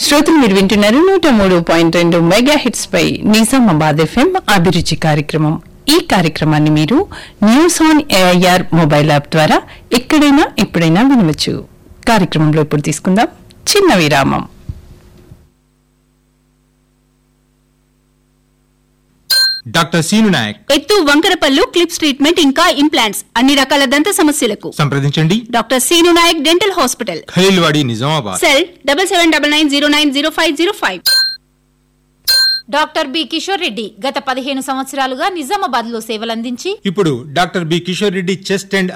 శ్రోతలు మీరు వింటున్నారు నూట మూడు పాయింట్ రెండు మెగా హిట్స్ పై నిజామాబాద్ ఎఫ్ఎం అభిరుచి కార్యక్రమం ఈ కార్యక్రమాన్ని మీరు news on AIR mobile app ద్వారా ఎక్కడైనా ఎప్పుడైనా వినవచ్చు కార్యక్రమంలో ఇప్పుడు తీసుకుందాం చిన్న విరామం డాక్టర్ సీను నాయక్ ఎత్తు వంకరపల్లు క్లిప్స్ ట్రీట్మెంట్ ఇంకా ఇంప్లాంట్స్ అన్ని రకాల దంత సమస్యలకు సంప్రదించండి doctor Seenu Nayak dental hospital Khaleelwadi Nizamabad cell double seven double nine zero nine zero five zero five doctor B Kishore Reddy గత పదిహేను సంవత్సరాలుగా నిజామాబాద్ లో సేవలందించి ఇప్పుడు doctor B Kishore Reddy chest and